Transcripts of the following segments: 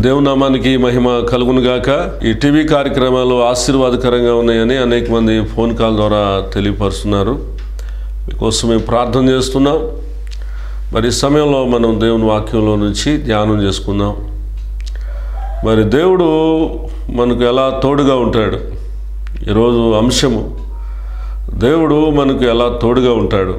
దేవునామానికి మహిమ కలుగును గాక ఈ టీవీ కార్యక్రమాలు ఆశీర్వాదకరంగా ఉన్నాయని అనేక మంది ఫోన్ కాల్ ద్వారా తెలియపరుస్తున్నారు మీకోసం మేము ప్రార్థన చేస్తున్నాం మరి ఈ సమయంలో మనం దేవుని వాక్యంలో నుంచి ధ్యానం చేసుకుందాం మరి దేవుడు మనకు ఎలా తోడుగా ఉంటాడు ఈరోజు అంశము దేవుడు మనకు ఎలా తోడుగా ఉంటాడు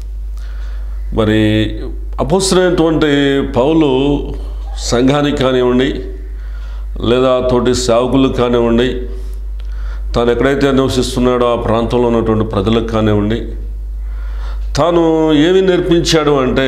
మరి అపుస్తున్నటువంటి పౌలు సంఘానికి కానివ్వండి లేదా తోటి సేవకులకు కానివ్వండి తాను ఎక్కడైతే నివసిస్తున్నాడో ఆ ప్రాంతంలో ఉన్నటువంటి ప్రజలకు కానివ్వండి తాను ఏమి నేర్పించాడు అంటే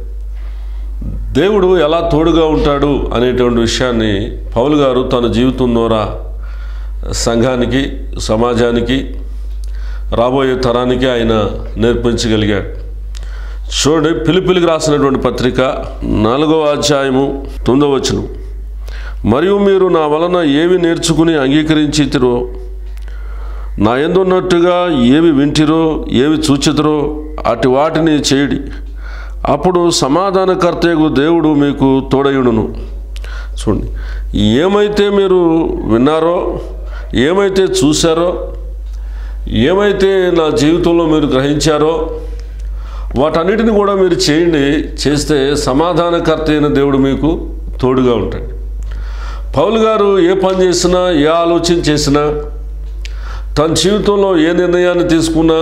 దేవుడు ఎలా తోడుగా ఉంటాడు అనేటువంటి విషయాన్ని పౌలు గారు తన జీవితం ద్వారా సంఘానికి సమాజానికి రాబోయే తరానికి ఆయన నేర్పించగలిగాడు చూడండి పిలిపిలికి రాసినటువంటి పత్రిక నాలుగవ అధ్యాయము తొమ్మిదవ వచనం మరియు మీరు నా వలన ఏవి నేర్చుకుని అంగీకరించితిరో నా ఎందున్నట్టుగా ఏవి వింటిరో ఏవి చూచితిరో అటు వాటిని చేయడి అప్పుడు సమాధానకర్తయగు దేవుడు మీకు తోడయుడును చూడండి ఏమైతే మీరు విన్నారో ఏమైతే చూశారో ఏమైతే నా జీవితంలో మీరు గ్రహించారో వాటన్నిటిని కూడా మీరు చేయండి చేస్తే సమాధానకర్త అయిన దేవుడు మీకు తోడుగా ఉంటాడు పౌలు గారు ఏ పని చేసినా ఏ ఆలోచన చేసినా తన జీవితంలో ఏ నిర్ణయాన్ని తీసుకున్నా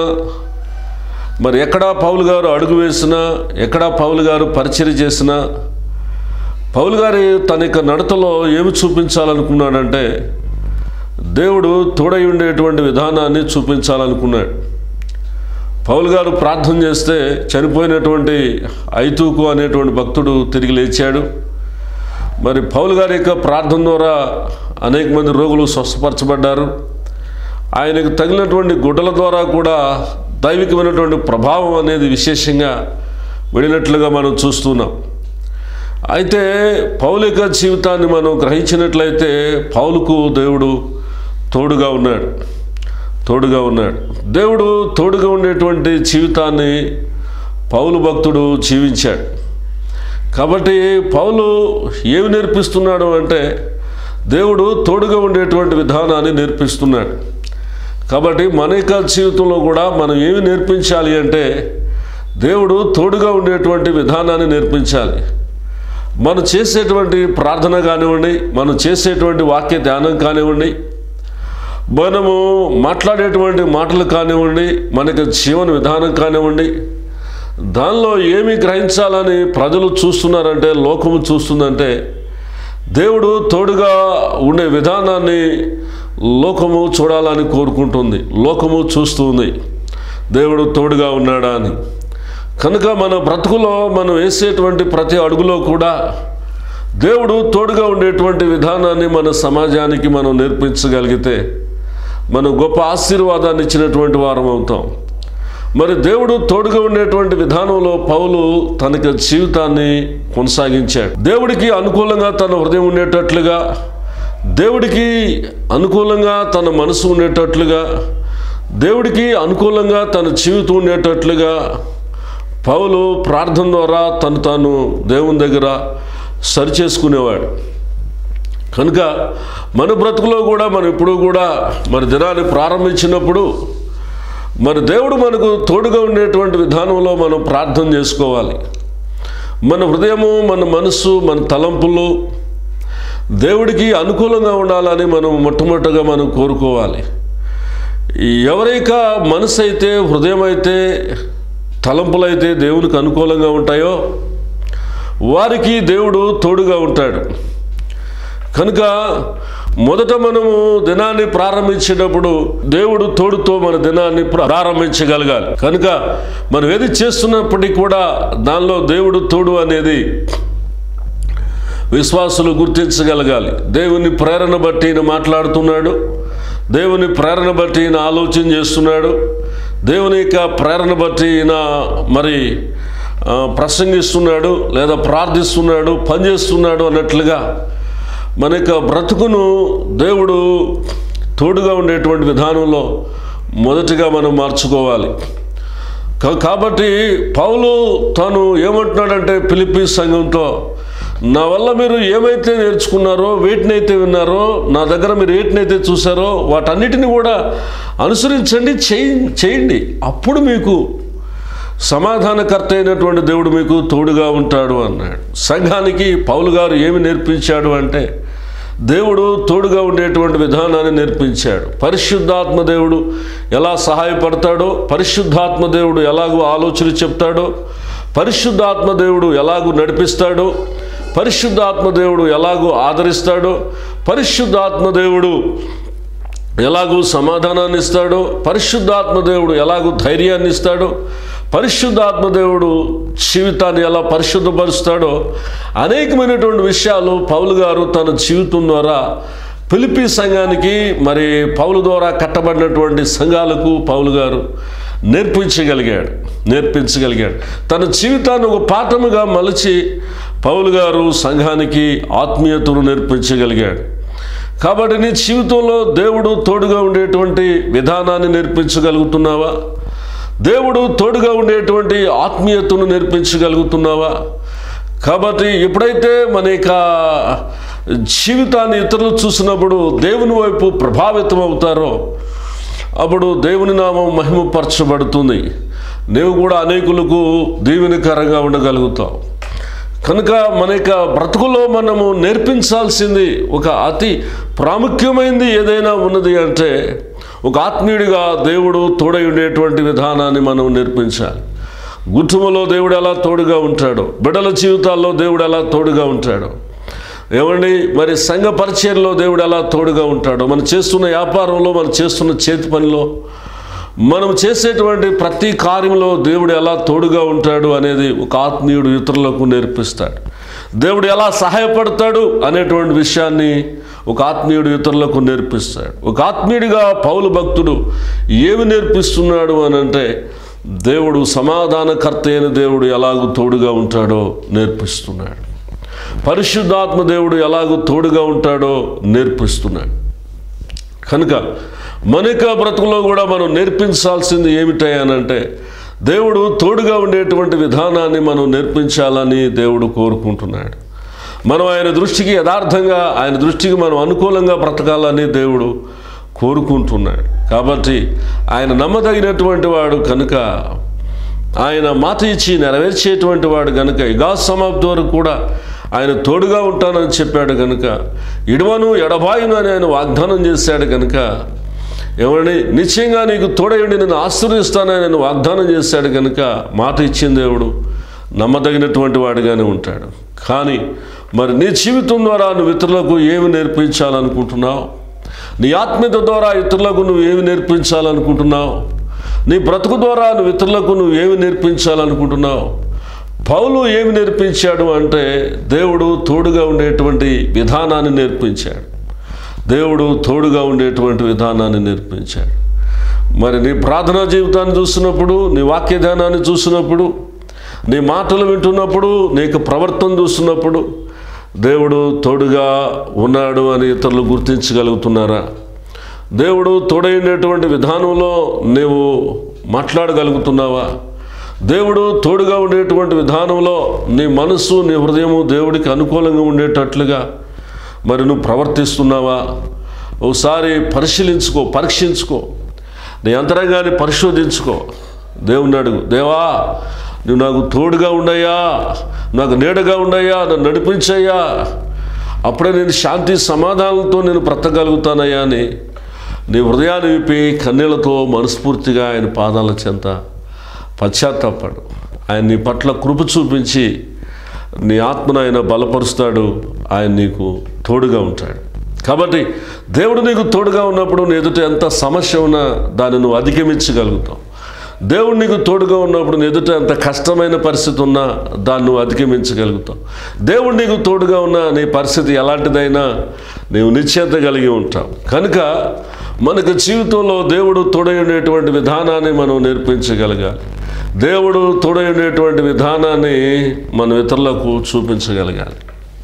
మరి ఎక్కడా పౌలు గారు అడుగు వేసినా ఎక్కడా పౌలు గారు పరిచయం చేసినా పౌలు గారి తన యొక్క నడతలో ఏమి చూపించాలనుకున్నాడంటే దేవుడు తోడై ఉండేటువంటి విధానాన్ని చూపించాలనుకున్నాడు పౌలు గారు ప్రార్థన చేస్తే చనిపోయినటువంటి ఐతూకు అనేటువంటి భక్తుడు తిరిగి లేచాడు మరి పౌలు గారి యొక్క ప్రార్థన ద్వారా అనేక మంది రోగులు స్వస్థపరచబడ్డారు ఆయనకు తగిలినటువంటి గుడ్డల ద్వారా కూడా దైవికమైనటువంటి ప్రభావం అనేది విశేషంగా వెళ్ళినట్లుగా మనం చూస్తున్నాం అయితే పౌలు యొక్క జీవితాన్ని మనం గ్రహించినట్లయితే పౌలుకు దేవుడు తోడుగా ఉన్నాడు తోడుగా ఉన్నాడు దేవుడు తోడుగా ఉండేటువంటి జీవితాన్ని పౌలు భక్తుడు జీవించాడు కాబట్టి పౌలు ఏమి నేర్పిస్తున్నాడు అంటే దేవుడు తోడుగా ఉండేటువంటి విధానాన్ని నేర్పిస్తున్నాడు కాబట్టి మన యొక్క జీవితంలో కూడా మనం ఏమి నేర్పించాలి అంటే దేవుడు తోడుగా ఉండేటువంటి విధానాన్ని నేర్పించాలి మనం చేసేటువంటి ప్రార్థన కానివ్వండి మనం చేసేటువంటి వాక్య ధ్యానం కానివ్వండి మనము మాట్లాడేటువంటి మాటలు కానివ్వండి మనకి జీవన విధానం కానివ్వండి దానిలో ఏమి గ్రహించాలని ప్రజలు చూస్తున్నారంటే లోకము చూస్తుందంటే దేవుడు తోడుగా ఉండే విధానాన్ని లోకము చూడాలని కోరుకుంటుంది లోకము చూస్తుంది దేవుడు తోడుగా ఉన్నాడా అని కనుక మన బ్రతుకులో మనం వేసేటువంటి ప్రతి అడుగులో కూడా దేవుడు తోడుగా ఉండేటువంటి విధానాన్ని మన సమాజానికి మనం నేర్పించగలిగితే మనం గొప్ప ఆశీర్వాదాన్ని ఇచ్చినటువంటి వారం అవుతాం మరి దేవుడు తోడుగా ఉండేటువంటి విధానంలో పౌలు తనకి జీవితాన్ని కొనసాగించాడు దేవుడికి అనుకూలంగా తన హృదయం ఉండేటట్లుగా దేవుడికి అనుకూలంగా తన మనసు ఉండేటట్లుగా దేవుడికి అనుకూలంగా తన జీవితం ఉండేటట్లుగా పౌలు ప్రార్థన ద్వారా తను తాను దేవుని దగ్గర సరిచేసుకునేవాడు కనుక మన బ్రతుకులో కూడా మనం ఇప్పుడు కూడా మన దినాన్ని ప్రారంభించినప్పుడు మరి దేవుడు మనకు తోడుగా ఉండేటువంటి విధానంలో మనం ప్రార్థన చేసుకోవాలి మన హృదయము మన మనస్సు మన తలంపులు దేవుడికి అనుకూలంగా ఉండాలని మనం మొట్టమొదటిగా మనం కోరుకోవాలి ఎవరైక మనసు అయితే హృదయం అయితే తలంపులైతే దేవునికి అనుకూలంగా ఉంటాయో వారికి దేవుడు తోడుగా ఉంటాడు కనుక మొదట మనము దినాన్ని ప్రారంభించేటప్పుడు దేవుడు తోడుతో మన దినాన్ని ప్రారంభించగలగాలి కనుక మనం ఏది చేస్తున్నప్పటికీ కూడా దానిలో దేవుడు తోడు అనేది విశ్వాసులు గుర్తించగలగాలి దేవుని ప్రేరణ బట్టి ఈయన మాట్లాడుతున్నాడు దేవుని ప్రేరణ బట్టి ఈయన ఆలోచన చేస్తున్నాడు దేవుని యొక్క ప్రేరణ బట్టి ఈయన మరి ఆ, ప్రసంగిస్తున్నాడు లేదా ప్రార్థిస్తున్నాడు పనిచేస్తున్నాడు అన్నట్లుగా మన యొక్క బ్రతుకును దేవుడు తోడుగా ఉండేటువంటి విధానంలో మొదటిగా మనం మార్చుకోవాలి కా- కాబట్టి పౌలు తాను ఏమంటున్నాడంటే పిలిపి సంఘంతో నా వల్ల మీరు ఏమైతే నేర్చుకున్నారో వేటినైతే విన్నారో నా దగ్గర మీరు వేటినైతే చూసారో వాటన్నిటిని కూడా అనుసరించండి చేయి చేయండి అప్పుడు మీకు సమాధానకర్త అయినటువంటి దేవుడు మీకు తోడుగా ఉంటాడు అన్నాడు సంఘానికి పౌలు గారు ఏమి నేర్పించాడు అంటే దేవుడు తోడుగా ఉండేటువంటి విధానాన్ని నేర్పించాడు పరిశుద్ధాత్మ దేవుడు ఎలా సహాయపడతాడో పరిశుద్ధాత్మ దేవుడు ఎలాగో ఆలోచన చెప్తాడో పరిశుద్ధాత్మ దేవుడు ఎలాగూ నడిపిస్తాడో పరిశుద్ధాత్మ దేవుడు ఎలాగో ఆదరిస్తాడో పరిశుద్ధాత్మ దేవుడు ఎలాగూ సమాధానాన్ని ఇస్తాడో పరిశుద్ధాత్మ దేవుడు ఎలాగూ ధైర్యాన్ని ఇస్తాడో పరిశుద్ధాత్మ దేవుడు జీవితాన్ని ఎలా పరిశుద్ధపరుస్తాడో అనేకమైనటువంటి విషయాలు పౌలు గారు తన జీవితం ద్వారా పిలిపి సంఘానికి మరి పౌలు ద్వారా కట్టబడినటువంటి సంఘాలకు పౌలు గారు నేర్పించగలిగాడు నేర్పించగలిగాడు తన జీవితాన్ని ఒక పాఠముగా మలచి పౌలు గారు సంఘానికి ఆత్మీయతను నేర్పించగలిగాడు కాబట్టి నీ జీవితంలో దేవుడు తోడుగా ఉండేటువంటి విధానాన్ని నేర్పించగలుగుతున్నావా దేవుడు తోడుగా ఉండేటువంటి ఆత్మీయతను నేర్పించగలుగుతున్నావా కాబట్టి ఎప్పుడైతే మన యొక్క జీవితాన్ని ఇతరులు చూసినప్పుడు దేవుని వైపు ప్రభావితం అవుతారో అప్పుడు దేవుని నామం మహిమపరచబడుతుంది నీవు కూడా అనేకులకు దీవెనకరంగా ఉండగలుగుతావు కనుక మన యొక్క బ్రతుకులో మనము నేర్పించాల్సింది ఒక అతి ప్రాముఖ్యమైనది ఏదైనా ఉన్నది అంటే ఒక ఆత్మీయుడిగా దేవుడు తోడై ఉండేటువంటి విధానాన్ని మనం నేర్పించాలి కుటుంబంలో దేవుడు ఎలా తోడుగా ఉంటాడో బిడ్డల జీవితాల్లో దేవుడు ఎలా తోడుగా ఉంటాడో ఏమండి మరి సంఘ పరిచయంలో దేవుడు ఎలా తోడుగా ఉంటాడో మనం చేస్తున్న వ్యాపారంలో మనం చేస్తున్న చేతి పనిలో మనం చేసేటువంటి ప్రతి కార్యంలో దేవుడు ఎలా తోడుగా ఉంటాడు అనేది ఒక ఆత్మీయుడు ఇతరులకు నేర్పిస్తాడు దేవుడు ఎలా సహాయపడతాడు అనేటువంటి విషయాన్ని ఒక ఆత్మీయుడు ఇతరులకు నేర్పిస్తాడు ఒక ఆత్మీయుడిగా పౌలు భక్తుడు ఏమి నేర్పిస్తున్నాడు అని అంటే దేవుడు సమాధానకర్త అయిన దేవుడు ఎలాగూ తోడుగా ఉంటాడో నేర్పిస్తున్నాడు పరిశుద్ధాత్మ దేవుడు ఎలాగూ తోడుగా ఉంటాడో నేర్పిస్తున్నాడు కనుక మన యొక్క బ్రతుకులో కూడా మనం నేర్పించాల్సింది ఏమిటంటే దేవుడు తోడుగా ఉండేటువంటి విధానాన్ని మనం నేర్పించాలని దేవుడు కోరుకుంటున్నాడు మనం ఆయన దృష్టికి యథార్థంగా ఆయన దృష్టికి మనం అనుకూలంగా బ్రతకాలని దేవుడు కోరుకుంటున్నాడు కాబట్టి ఆయన నమ్మదగినటువంటి వాడు కనుక ఆయన మాట ఇచ్చి నెరవేర్చేటువంటి వాడు కనుక యుగా సమాప్తి వరకు కూడా ఆయన తోడుగా ఉంటానని చెప్పాడు కనుక ఇడవను ఎడబాయును అని ఆయన వాగ్దానం చేశాడు కనుక ఏమండి నిశ్చయంగా నీకు తోడయుండి నేను ఆశీర్వదిస్తానని నేను వాగ్దానం చేశాడు కనుక మాట ఇచ్చిన దేవుడు నమ్మదగినటువంటి వాడిగానే ఉంటాడు కానీ మరి నీ జీవితం ద్వారా నువ్వు ఇతరులకు ఏమి నేర్పించాలనుకుంటున్నావు నీ ఆత్మీయత ద్వారా ఇతరులకు నువ్వు ఏమి నేర్పించాలనుకుంటున్నావు నీ బ్రతుకు ద్వారా నువ్వు ఇతరులకు నువ్వు ఏమి నేర్పించాలనుకుంటున్నావు పౌలు ఏమి నేర్పించాడు అంటే దేవుడు తోడుగా ఉండేటువంటి విధానాన్ని నేర్పించాడు దేవుడు తోడుగా ఉండేటువంటి విధానాన్ని నేర్పించాడు మరి నీ ప్రార్థనా జీవితాన్ని చూసినప్పుడు నీ వాక్య ధ్యానాన్ని చూసినప్పుడు నీ మాటలు వింటున్నప్పుడు నీకు ప్రవర్తన చూస్తున్నప్పుడు దేవుడు తోడుగా ఉన్నాడు అని ఇతరులు గుర్తించగలుగుతున్నారా దేవుడు తోడైనటువంటి విధానంలో నీవు మాట్లాడగలుగుతున్నావా దేవుడు తోడుగా ఉండేటువంటి విధానంలో నీ మనస్సు నీ హృదయము దేవుడికి అనుకూలంగా ఉండేటట్లుగా మరి నువ్వు ప్రవర్తిస్తున్నావా ఒకసారి పరిశీలించుకో పరీక్షించుకో నీ అంతరంగాన్ని పరిశోధించుకో దేవుని అడుగు దేవా నువ్వు నాకు తోడుగా ఉండయ్యా నాకు నీడగా ఉండయ్యా నన్ను నడిపించయ్యా అప్పుడే నేను శాంతి సమాధానంతో నేను బ్రతకగలుగుతానయ్యా అని నీ హృదయాన్ని విప్పి కన్నీళ్లతో మనస్ఫూర్తిగా ఆయన పాదాల చెంత పశ్చాత్తాపడు ఆయన నీ పట్ల కృప చూపించి నీ ఆత్మను ఆయన బలపరుస్తాడు ఆయన నీకు తోడుగా ఉంటాడు కాబట్టి దేవుడు నీకు తోడుగా ఉన్నప్పుడు నీ ఎదుట ఎంత సమస్య ఉన్నా దాన్ని నువ్వు అధిగమించగలుగుతావు దేవుడు నీకు తోడుగా ఉన్నప్పుడు నీ ఎదుట ఎంత కష్టమైన పరిస్థితి ఉన్నా దాన్ని నువ్వు అధిగమించగలుగుతావు దేవుడు నీకు తోడుగా ఉన్నా నీ పరిస్థితి ఎలాంటిదైనా నీవు నిశ్చయత కలిగి ఉంటావు కనుక మనకు జీవితంలో దేవుడు తోడై ఉండేటువంటి విధానాన్ని మనం నేర్పించగలగాలి దేవుడు తోడై ఉండేటువంటి విధానాన్ని మనం ఇతరులకు చూపించగలగాలి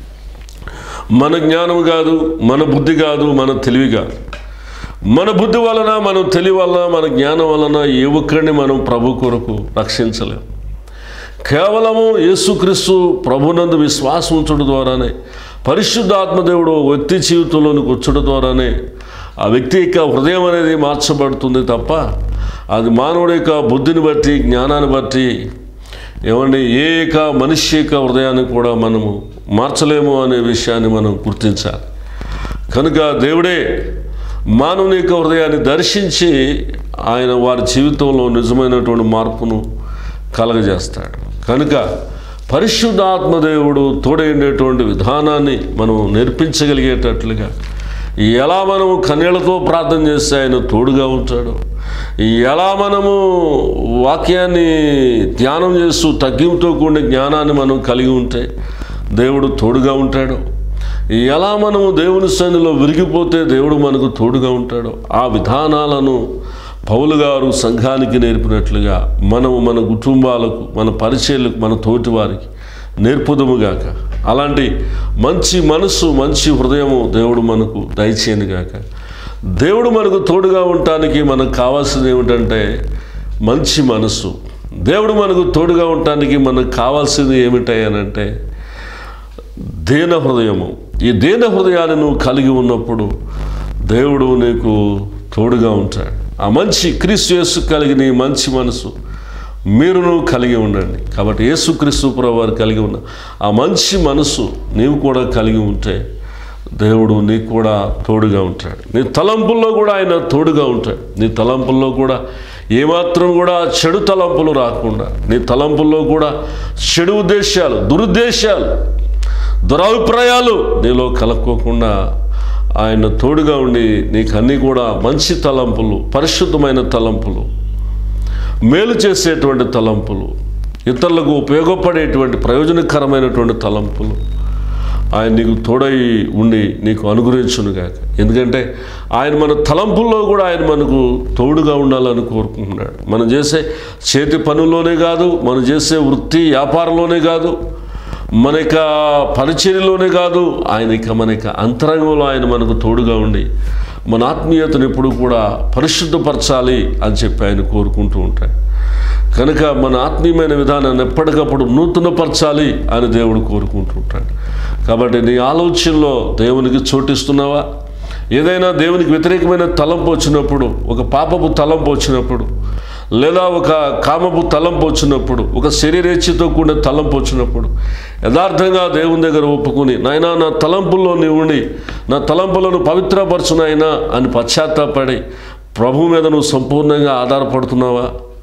మన జ్ఞానం కాదు మన బుద్ధి కాదు మన తెలివి కాదు మన బుద్ధి వలన మన తెలివి వలన మన జ్ఞానం వలన ఏ ఒక్కరిని మనం ప్రభు కొరకు రక్షించలేం కేవలము యేసుక్రీస్తు ప్రభునందు విశ్వాసం ఉంచడం ద్వారానే పరిశుద్ధాత్మదేవుడు వ్యక్తి జీవితంలోనికి వచ్చడం ద్వారానే ఆ వ్యక్తి యొక్క హృదయం అనేది మార్చబడుతుంది తప్ప అది మానవుడి యొక్క బుద్ధిని బట్టి జ్ఞానాన్ని బట్టి ఏమండి ఏ యొక్క మనిషి యొక్క హృదయాన్ని కూడా మనము మార్చలేము అనే విషయాన్ని మనం గుర్తించాలి కనుక దేవుడే మానవుని యొక్క హృదయాన్ని దర్శించి ఆయన వారి జీవితంలో నిజమైనటువంటి మార్పును కలగజేస్తాడు కనుక పరిశుద్ధాత్మదేవుడు తోడైనటువంటి విధానాన్ని మనం నేర్పించగలిగేటట్లుగా ఎలా మనము కన్యలతో ప్రార్థన చేస్తే ఆయన తోడుగా ఉంటాడు ఎలా మనము వాక్యాన్ని ధ్యానం చేస్తూ తగ్గింపుతో కూడిన జ్ఞానాన్ని మనం కలిగి ఉంటే దేవుడు తోడుగా ఉంటాడు ఎలా మనము దేవుని సన్నిలో విరిగిపోతే దేవుడు మనకు తోడుగా ఉంటాడో ఆ విధానాలను పౌలు గారు సంఘానికి నేర్పినట్లుగా మనము మన కుటుంబాలకు మన పరిచయలకు మన తోటి వారికి నేర్పుదముగాక అలాంటి మంచి మనస్సు మంచి హృదయము దేవుడు మనకు దయచేయనుగాక దేవుడు మనకు తోడుగా ఉండటానికి మనకు కావాల్సింది ఏమిటంటే మంచి మనస్సు దేవుడు మనకు తోడుగా ఉండటానికి మనకు కావాల్సింది ఏమిటాయనంటే దీన హృదయము ఈ దీన హృదయాన్ని నువ్వు కలిగి ఉన్నప్పుడు దేవుడు నీకు తోడుగా ఉంటాడు ఆ మంచి క్రీస్తు యేసు కలిగిన ఈ మంచి మనసు మీరును కలిగి ఉండండి కాబట్టి యేసుక్రీస్తు ప్రభు వారు కలిగి ఉన్న ఆ మంచి మనసు నీవు కూడా కలిగి ఉంటే దేవుడు నీకు కూడా తోడుగా ఉంటాడు నీ తలంపుల్లో కూడా ఆయన తోడుగా ఉంటాడు నీ తలంపుల్లో కూడా ఏమాత్రం కూడా చెడు తలంపులు రాకుండా నీ తలంపుల్లో కూడా చెడు ఉద్దేశాలు దురుద్దేశాలు దురభిప్రాయాలు నీలో కలక్కోకుండా ఆయన తోడుగా ఉండి నీకు అన్నీ కూడా మంచి తలంపులు పరిశుద్ధమైన తలంపులు మేలు చేసేటువంటి తలంపులు ఇతరులకు ఉపయోగపడేటువంటి ప్రయోజనకరమైనటువంటి తలంపులు ఆయన నీకు తోడై ఉండి నీకు అనుగ్రహించునుగాక ఎందుకంటే ఆయన మన తలంపుల్లో కూడా ఆయన మనకు తోడుగా ఉండాలని కోరుకుంటున్నాడు మనం చేసే చేతి పనుల్లోనే కాదు మనం చేసే వృత్తి వ్యాపారంలోనే కాదు మన యొక్క పరిచర్యలోనే కాదు ఆయన ఇక మన యొక్క అంతరంగంలో ఆయన మనకు తోడుగా ఉండి మన ఆత్మీయతను ఎప్పుడు కూడా పరిశుద్ధపరచాలి అని చెప్పి ఆయన కోరుకుంటూ ఉంటాడు కనుక మన ఆత్మీయమైన విధానాన్ని ఎప్పటికప్పుడు నూతనపరచాలి అని దేవుడు కోరుకుంటూ ఉంటాడు కాబట్టి నీ ఆలోచనలో దేవునికి చోటిస్తున్నావా ఏదైనా దేవునికి వ్యతిరేకమైన తలంపు వచ్చినప్పుడు ఒక పాపపు తలంపు వచ్చినప్పుడు లేదా ఒక కామపు తలంపు వచ్చినప్పుడు ఒక శరీరేచ్ఛతో కూడిన తలంపు వచ్చినప్పుడు యథార్థంగా దేవుని దగ్గర ఒప్పుకుని నాయనా నా తలంపుల్లో నీవు ఉండి నా తలంపులను పవిత్రపరచు నాయనా అని పశ్చాత్తాపడి ప్రభు మీద నువ్వు సంపూర్ణంగా ఆధారపడుతున్నావా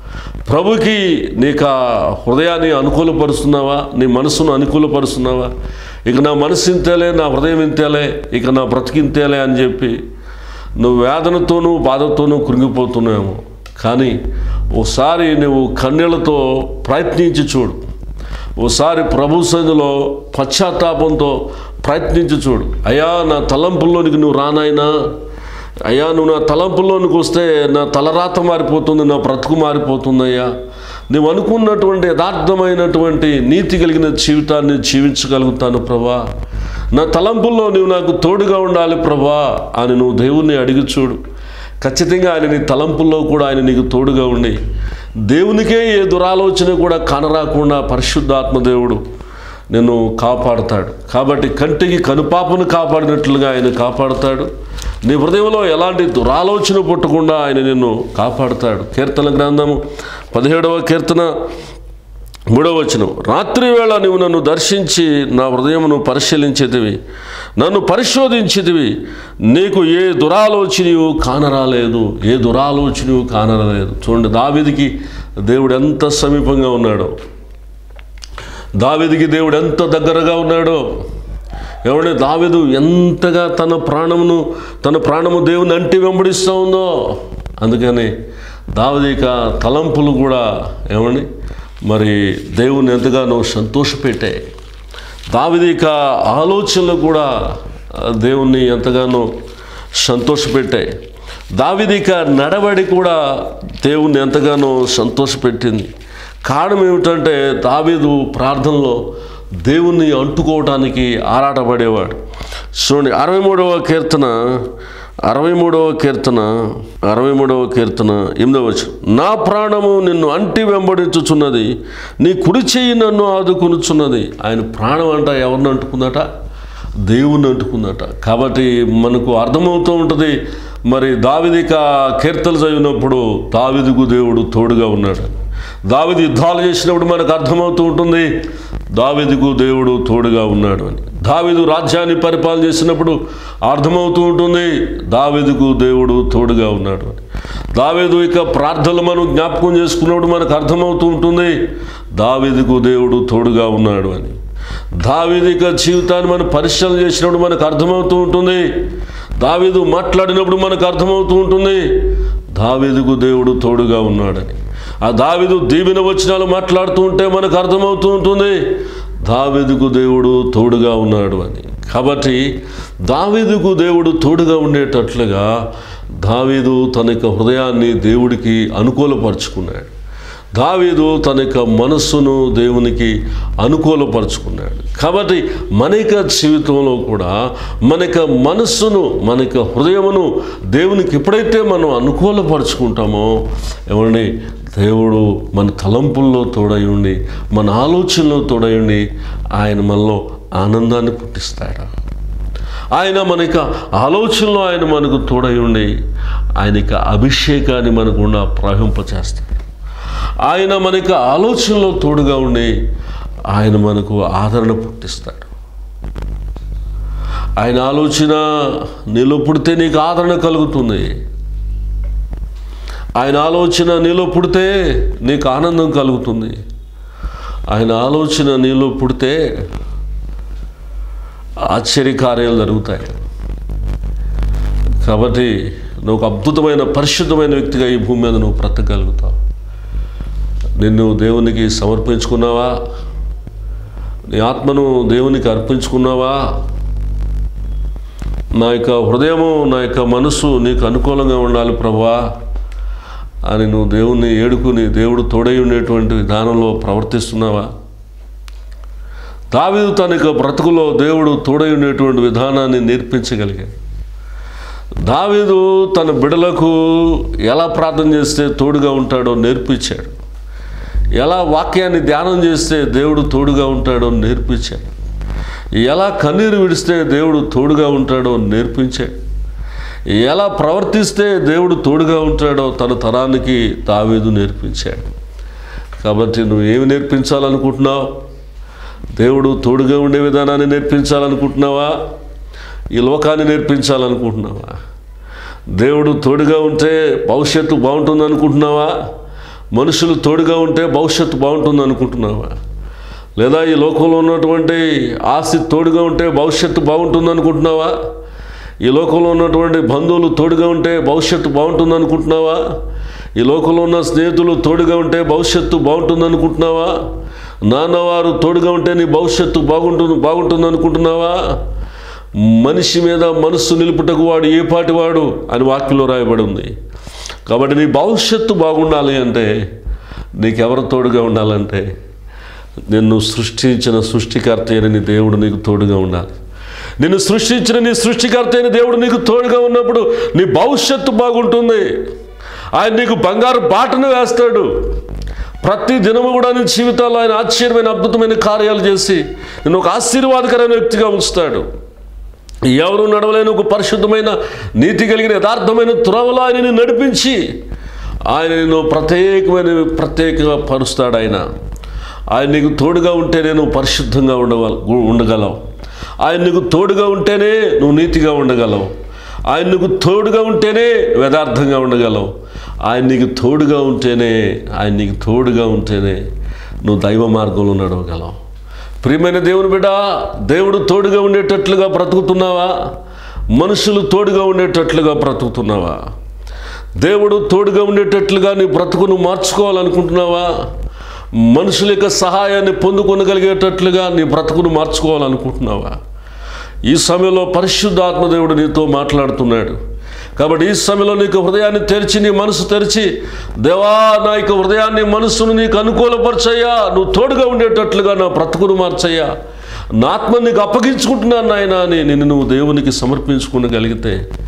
ప్రభుకి నీకు ఆ హృదయాన్ని అనుకూలపరుస్తున్నావా నీ మనసును అనుకూలపరుస్తున్నావా ఇక నా మనసు ఇంతేలే నా హృదయం ఇంతేలే ఇక నా బ్రతికింతేలే అని చెప్పి నువ్వు వేదనతోనూ బాధతోనూ కృంగిపోతున్నావేమో కానీ ఓసారి నువ్వు కన్నీళ్లతో ప్రయత్నించి చూడు ఓసారి ప్రభు సన్నిధిలో పశ్చాత్తాపంతో ప్రయత్నించి చూడు అయ్యా నా తలంపుల్లోనికి నువ్వు రానాయినా అయ్యా నువ్వు నా తలంపుల్లోనికి వస్తే నా తలరాత మారిపోతుంది నా బ్రతుకు మారిపోతుందయ్యా నువ్వు అనుకున్నటువంటి యథార్థమైనటువంటి నీతి కలిగిన జీవితాన్ని జీవించగలుగుతాను ప్రభా నా తలంపుల్లో నువ్వు నాకు తోడుగా ఉండాలి ప్రభా అని నువ్వు దేవుణ్ణి అడిగి చూడు ఖచ్చితంగా ఆయన నీ తలంపుల్లో కూడా ఆయన నీకు తోడుగా ఉండి దేవునికే ఏ దురాలోచన కూడా కానరాకుండా పరిశుద్ధాత్మ దేవుడు నిన్ను కాపాడుతాడు కాబట్టి కంటికి కనుపాపను కాపాడినట్లుగా ఆయన కాపాడుతాడు నీ హృదయంలో ఎలాంటి దురాలోచన పుట్టకుండా ఆయన నిన్ను కాపాడుతాడు కీర్తన గ్రంథము పదిహేడవ కీర్తన మూడవ వచనం రాత్రి వేళ నీవు నన్ను దర్శించి నా హృదయమును పరిశీలించేదివి నన్ను పరిశోధించేదివి నీకు ఏ దురాలోచనయు కానరాలేదు ఏ దురాలోచనయు కానరాలేదు చూడండి దావిదికి దేవుడు ఎంత సమీపంగా ఉన్నాడో దావిదికి దేవుడు ఎంత దగ్గరగా ఉన్నాడో ఎవడే దావిదు ఎంతగా తన ప్రాణమును తన ప్రాణము దేవుని అంటి వెంబడిస్తూ ఉందో అందుకని దావిదిక తలంపులు కూడా ఏమండి మరి దేవుని ఎంతగానో సంతోషపెట్టాయి దావిదిక ఆలోచనలు కూడా ఆ, దేవుణ్ణి ఎంతగానో సంతోషపెట్టాయి దావిదిక నడవడి కూడా దేవుణ్ణి ఎంతగానో సంతోషపెట్టింది కారణం ఏమిటంటే దావీదు ప్రార్థనలో దేవుణ్ణి అంటుకోవటానికి ఆరాటపడేవాడు చూడండి అరవై మూడవ కీర్తన అరవై మూడవ కీర్తన అరవై మూడవ కీర్తన ఎనిమిదవ వచనం నా ప్రాణము నిన్ను అంటి వెంబడించుచున్నది నీ కుడి చెయ్యి నన్ను ఆదుకొనుచున్నది ఆయన ప్రాణం అంట ఎవరిని అంటుకుందట దేవుణ్ణి అంటుకుందట కాబట్టి మనకు అర్థమవుతూ ఉంటుంది మరి దావిదిక కీర్తనలు చదివినప్పుడు దావిదికు దేవుడు తోడుగా ఉన్నాడు దావిది యుద్ధాలు చేసినప్పుడు మనకు అర్థమవుతూ ఉంటుంది దావిదికు దేవుడు తోడుగా ఉన్నాడు అని దావిదు రాజ్యాన్ని పరిపాలన చేసినప్పుడు అర్థమవుతూ ఉంటుంది దావిదుకు దేవుడు తోడుగా ఉన్నాడు అని దావేదు ఇక ప్రార్థనలు మనం జ్ఞాపకం చేసుకున్నప్పుడు మనకు అర్థమవుతూ ఉంటుంది దావిదుకు దేవుడు తోడుగా ఉన్నాడు అని దావిదిక జీవితాన్ని మనం పరిశీలన చేసినప్పుడు మనకు అర్థమవుతూ ఉంటుంది దావీదు మాట్లాడినప్పుడు మనకు అర్థమవుతూ ఉంటుంది దావీదుకు దేవుడు తోడుగా ఉన్నాడని ఆ దావీదు దీవెన వచనాలు మాట్లాడుతూ ఉంటే మనకు అర్థమవుతూ ఉంటుంది దావీదుకు దేవుడు తోడుగా ఉన్నాడు అని కాబట్టి దావీదుకు దేవుడు తోడుగా ఉండేటట్లుగా దావీదు తన యొక్క హృదయాన్ని దేవుడికి అనుకూలపరుచుకున్నాడు దావీదు తన యొక్క మనస్సును దేవునికి అనుకూలపరుచుకున్నాడు కాబట్టి మన యొక్క జీవితంలో కూడా మన యొక్క మనస్సును మన యొక్క హృదయమును దేవునికి ఎప్పుడైతే మనం అనుకూలపరుచుకుంటామో ఏమండి దేవుడు మన తలంపుల్లో తోడై ఉండి మన ఆలోచనలో తోడై ఉండి ఆయన మనలో ఆనందాన్ని పుట్టిస్తాడు ఆయన మన యొక్క ఆలోచనలో ఆయన మనకు తోడై ఉండి ఆయన యొక్క అభిషేకాన్ని మనకు గుండా ప్రవహింపచేస్తాడు ఆయన మనకి ఆలోచనలో తోడుగా ఉండి ఆయన మనకు ఆదరణ పుట్టిస్తాడు ఆయన ఆలోచన నీలో పుడితే నీకు ఆదరణ కలుగుతుంది ఆయన ఆలోచన నీలో పుడితే నీకు ఆనందం కలుగుతుంది ఆయన ఆలోచన నీలో పుడితే ఆశ్చర్యకార్యాలు జరుగుతాయి కాబట్టి నువ్వు ఒక అద్భుతమైన పరిశుద్ధమైన వ్యక్తిగా ఈ భూమి మీద నువ్వు బ్రతకగలుగుతావు నిన్ను దేవునికి సమర్పించుకున్నావా నీ ఆత్మను దేవునికి అర్పించుకున్నావా నా యొక్క హృదయము నా యొక్క మనసు నీకు అనుకూలంగా ఉండాలి ప్రభా అని నువ్వు దేవుణ్ణి ఏడుకుని దేవుడు తోడై ఉండేటువంటి విధానంలో ప్రవర్తిస్తున్నావా దావీదు తన యొక్క బ్రతుకులో దేవుడు తోడై ఉండేటువంటి విధానాన్ని నేర్పించగలిగాడు దావీదు తన బిడలకు ఎలా ప్రార్థన చేస్తే తోడుగా ఉంటాడో నేర్పించాడు ఎలా వాక్యాన్ని ధ్యానం చేస్తే దేవుడు తోడుగా ఉంటాడో నేర్పించాడు ఎలా కన్నీరు విడిస్తే దేవుడు తోడుగా ఉంటాడో నేర్పించాడు ఎలా ప్రవర్తిస్తే దేవుడు తోడుగా ఉంటాడో తన తరానికి తావేదు నేర్పించాడు కాబట్టి నువ్వు ఏమి నేర్పించాలనుకుంటున్నావు దేవుడు తోడుగా ఉండే విధానాన్ని నేర్పించాలనుకుంటున్నావా ఈ లోకాన్ని నేర్పించాలనుకుంటున్నావా దేవుడు తోడుగా ఉంటే భవిష్యత్తు బాగుంటుంది అనుకుంటున్నావా మనుషులు తోడుగా ఉంటే భవిష్యత్తు బాగుంటుంది అనుకుంటున్నావా లేదా ఈ లోకంలో ఉన్నటువంటి ఆస్తి తోడుగా ఉంటే భవిష్యత్తు బాగుంటుంది అనుకుంటున్నావా ఈ లోకంలో ఉన్నటువంటి బంధువులు తోడుగా ఉంటే భవిష్యత్తు బాగుంటుంది అనుకుంటున్నావా ఈ లోకంలో ఉన్న స్నేహితులు తోడుగా ఉంటే భవిష్యత్తు బాగుంటుంది అనుకుంటున్నావా నాన్నవారు తోడుగా ఉంటే నీ భవిష్యత్తు బాగుంటుంది బాగుంటుంది అనుకుంటున్నావా మనిషి మీద మనస్సు నిలుపుటకు వాడు ఏ పాటి వాడు అని వాక్యంలో రాయబడి ఉంది కాబట్టి నీ భవిష్యత్తు బాగుండాలి అంటే నీకెవరు తోడుగా ఉండాలంటే నిన్ను సృష్టించిన సృష్టికర్త అయిన నీ దేవుడు నీకు తోడుగా ఉండాలి నిన్ను సృష్టించిన నీ సృష్టికర్త అయిన దేవుడు నీకు తోడుగా ఉన్నప్పుడు నీ భవిష్యత్తు బాగుంటుంది ఆయన నీకు బంగారు బాటను వేస్తాడు ప్రతి దినము కూడా నీ జీవితాల్లో ఆయన ఆశ్చర్యమైన అద్భుతమైన కార్యాలు చేసి నేను ఒక ఆశీర్వాదకరమైన వ్యక్తిగా ఉంచుతాడు ఎవరు నడవలేని ఒక పరిశుద్ధమైన నీతి కలిగిన యథార్థమైన త్రోవలో ఆయనని నడిపించి ఆయన నేను ప్రత్యేకమైన ప్రత్యేకంగా పరుస్తాడు ఆయన ఆయన నీకు తోడుగా ఉంటే నేను పరిశుద్ధంగా ఉండగల ఉండగలవు ఆయన నీకు తోడుగా ఉంటేనే నువ్వు నీతిగా ఉండగలవు ఆయన నీకు తోడుగా ఉంటేనే యథార్థంగా ఉండగలవు ఆయన నీకు తోడుగా ఉంటేనే ఆయన నీకు తోడుగా ఉంటేనే నువ్వు దైవ మార్గంలో నడవగలవు ప్రియమైన దేవుని బిడ్డ దేవుడు తోడుగా ఉండేటట్లుగా బ్రతుకుతున్నావా మనుషులు తోడుగా ఉండేటట్లుగా బ్రతుకుతున్నావా దేవుడు తోడుగా ఉండేటట్లుగా నీ బ్రతుకును మార్చుకోవాలనుకుంటున్నావా మనుషుల యొక్క సహాయాన్ని పొందుకొనగలిగేటట్లుగా నీ బ్రతుకును మార్చుకోవాలనుకుంటున్నావా ఈ సమయంలో పరిశుద్ధాత్మ దేవుడు నీతో మాట్లాడుతున్నాడు కాబట్టి ఈ సమయంలో నీకు హృదయాన్ని తెరిచి నీ మనసు తెరిచి దేవా నా యొక్క హృదయాన్ని మనస్సును నీకు అనుకూలపరచయ్యా నువ్వు తోడుగా ఉండేటట్లుగా నా బ్రతుకును మార్చయ్యా నా ఆత్మ నీకు అప్పగించుకుంటున్నాను నాయన అని నిన్ను నువ్వు దేవునికి సమర్పించుకోగలిగితే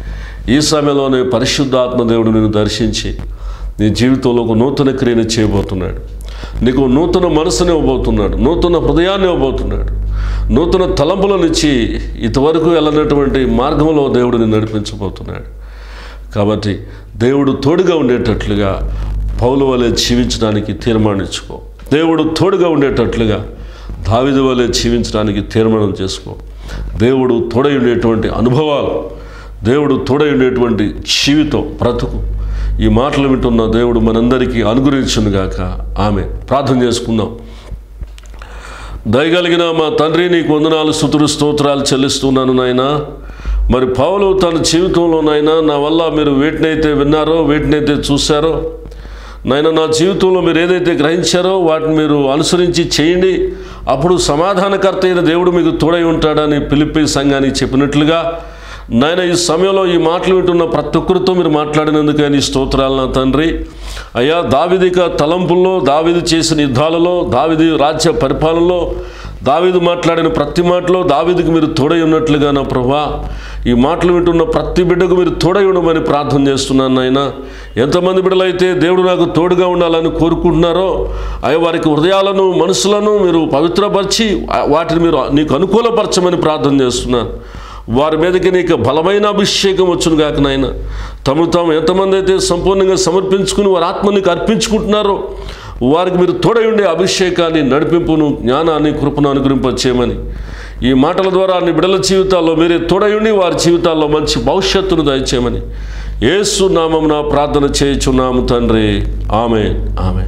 ఈ సమయంలోనే పరిశుద్ధాత్మ దేవుడు నిన్ను దర్శించి నీ జీవితంలో ఒక నూతన క్రియను చేయబోతున్నాడు నీకు నూతన మనసుని ఇవ్వబోతున్నాడు నూతన హృదయాన్ని ఇవ్వబోతున్నాడు నూతన తలంపులనిచ్చి ఇంతవరకు వెళ్ళినటువంటి మార్గంలో దేవుడు నిన్ను నడిపించబోతున్నాడు కాబట్టి దేవుడు తోడుగా ఉండేటట్లుగా పౌలు వలె జీవించడానికి తీర్మానించుకో దేవుడు తోడుగా ఉండేటట్లుగా దావిది వలె జీవించడానికి తీర్మానం చేసుకో దేవుడు తోడై ఉండేటువంటి అనుభవాలు దేవుడు తోడై ఉండేటువంటి జీవితం బ్రతుకు ఈ మాటలు వింటున్న దేవుడు మనందరికీ అనుగ్రహించునుగాక ఆమె ప్రార్థన చేసుకుందాం దయగలిగిన మా తండ్రి నీకు వందనాలు స్థుతులు స్తోత్రాలు చెల్లిస్తున్నాను నాయనా మరి పౌలు తన జీవితంలోనైనా నా వల్ల మీరు వేటినైతే విన్నారో వేటినైతే చూశారో నాయన నా జీవితంలో మీరు ఏదైతే గ్రహించారో వాటిని మీరు అనుసరించి చేయండి అప్పుడు సమాధానకర్త అయిన దేవుడు మీకు తోడై ఉంటాడని పిలిపి సంఘానికి చెప్పినట్లుగా నాయన ఈ సమయంలో ఈ మాటలు వింటున్న ప్రతి ఒక్కరితో మీరు మాట్లాడినందుకే నీ స్తోత్రాలు నా తండ్రి అయ్యా దావిదిక తలంపుల్లో దావిది చేసిన యుద్ధాలలో దావిది రాజ్య పరిపాలనలో దావీదు మాట్లాడిన ప్రతి మాటలో దావీదుకు మీరు తోడై ఉన్నట్లుగా నా ప్రభా ఈ మాటలు వింటున్న ప్రతి బిడ్డకు మీరు తోడై ఉండమని ప్రార్థన చేస్తున్నాను నాయన ఎంతమంది బిడ్డలైతే దేవుడు నాకు తోడుగా ఉండాలని కోరుకుంటున్నారో అవి వారికి హృదయాలను మనసులను మీరు పవిత్రపరిచి వాటిని మీరు నీకు అనుకూలపరచమని ప్రార్థన చేస్తున్నాను వారి మీదకి నీకు బలమైన అభిషేకం వచ్చును కాక నాయన తమను తాము ఎంతమంది అయితే సంపూర్ణంగా సమర్పించుకుని వారి ఆత్మ నీకు అర్పించుకుంటున్నారో వారికి మీరు తోడై ఉండే అభిషేకాన్ని నడిపింపును జ్ఞానాన్ని కృపను అనుగ్రహింపచేయమని ఈ మాటల ద్వారా నీ బిడల జీవితాల్లో మీరే తోడై ఉండి వారి జీవితాల్లో మంచి భవిష్యత్తును దయచేయమని ఏసు నామమున ప్రార్థన చేయుచున్నాము తండ్రి ఆమె ఆమె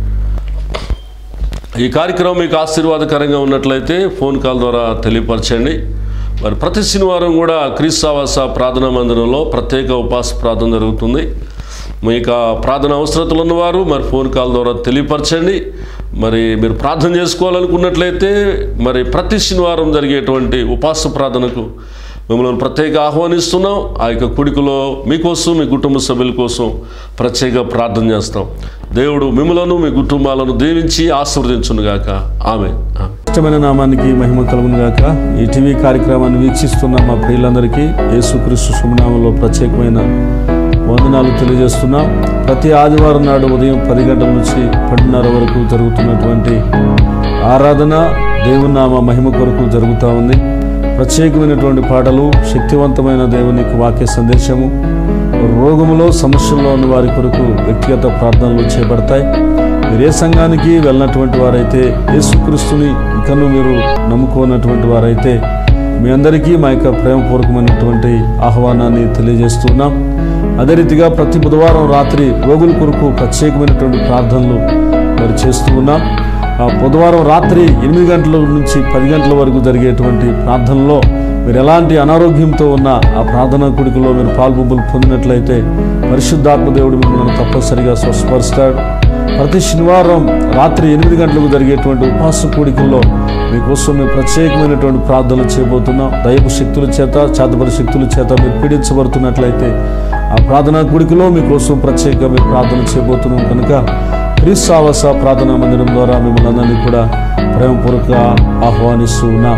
ఈ కార్యక్రమం మీకు ఆశీర్వాదకరంగా ఉన్నట్లయితే ఫోన్ కాల్ ద్వారా తెలియపరచండి మరి ప్రతి శనివారం కూడా క్రీస్తావాస ప్రార్థనా మందిరంలో ప్రత్యేక ఉపాస ప్రార్థన జరుగుతుంది మీకు ఆ ప్రార్థన అవసరతలు ఉన్నవారు మరి ఫోన్ కాల్ ద్వారా తెలియపరచండి మరి మీరు ప్రార్థన చేసుకోవాలనుకున్నట్లయితే మరి ప్రతి శనివారం జరిగేటువంటి ఉపాస ప్రార్థనకు మిమ్మల్ని ప్రత్యేక ఆహ్వానిస్తున్నాం ఆ యొక్క కుడికలో మీకోసం మీ కుటుంబ సభ్యుల కోసం ప్రత్యేక ప్రార్థన చేస్తాం దేవుడు మిమ్మలను మీ కుటుంబాలను దీవించి ఆశీర్వదించునుగాక ఆమె ఆమె ఇష్టమైన నామానికి మహిమ కలుగును గాక ఈ టీవీ కార్యక్రమాన్ని వీక్షిస్తున్న మా ప్రియులందరికీ యేసుక్రీస్తు శుభనామంలో ప్రత్యేకమైన వందనాలు తెలియజేస్తున్నాం ప్రతి ఆదివారం నాడు ఉదయం పది గంటల నుంచి పన్నెండున్నర వరకు జరుగుతున్నటువంటి ఆరాధన దేవుని నామ మహిమ కొరకు జరుగుతూ ఉంది ప్రత్యేకమైనటువంటి పాటలు శక్తివంతమైన దేవుని వాక్య సందేశము రోగములో సమస్యల్లో ఉన్న వారి కొరకు వ్యక్తిగత ప్రార్థనలు చేపడతాయి మీరు ఏ సంఘానికి వెళ్ళినటువంటి వారైతే యేసుక్రీస్తుని ఇంకను మీరు నమ్ముకోనటువంటి వారైతే మీ అందరికీ మా యొక్క ప్రేమపూర్వకమైనటువంటి ఆహ్వానాన్ని తెలియజేస్తున్నాం అదే రీతిగా ప్రతి బుధవారం రాత్రి రోగుల కొరకు ప్రత్యేకమైనటువంటి ప్రార్థనలు మరి చేస్తూ ఉన్నాం ఆ బుధవారం రాత్రి ఎనిమిది గంటల నుంచి పది గంటల వరకు జరిగేటువంటి ప్రార్థనలో మీరు ఎలాంటి అనారోగ్యంతో ఉన్న ఆ ప్రార్థనా కుడికలో మీరు పాల్పొంపులు పొందినట్లయితే పరిశుద్ధాత్మ దేవుడు మిమ్మల్ని తప్పనిసరిగా స్వస్థపరుస్తాడు ప్రతి శనివారం రాత్రి ఎనిమిది గంటలకు జరిగేటువంటి ఉపవాస కూడికల్లో మీకోసం మేము ప్రత్యేకమైనటువంటి ప్రార్థనలు చేయబోతున్నాం దైవ శక్తుల చేత చేతపరి శక్తుల చేత మీరు పీడించబడుతున్నట్లయితే ఆ ప్రార్థనా కూడికలో మీకోసం ప్రత్యేకంగా మేము ప్రార్థన చేయబోతున్నాం కనుక క్రీస్తావాస ప్రార్థనా మందిరం ద్వారా మిమ్మల్ని అందరినీ కూడా ప్రేమపూర్వక ఆహ్వానిస్తూ ఉన్నాం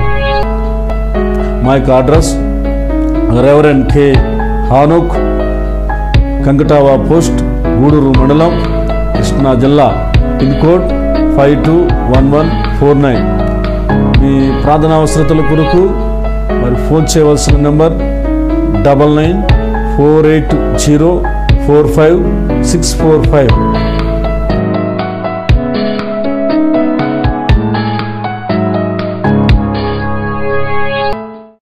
మా యొక్క address reverend K Hanok Kankatava post Gudur మండలం కృష్ణా జిల్లా pin code five two one one four nine మీ ప్రార్థనా అవసరతల కొరకు మరి ఫోన్ చేయవలసిన number double nine four eight zero four five six four five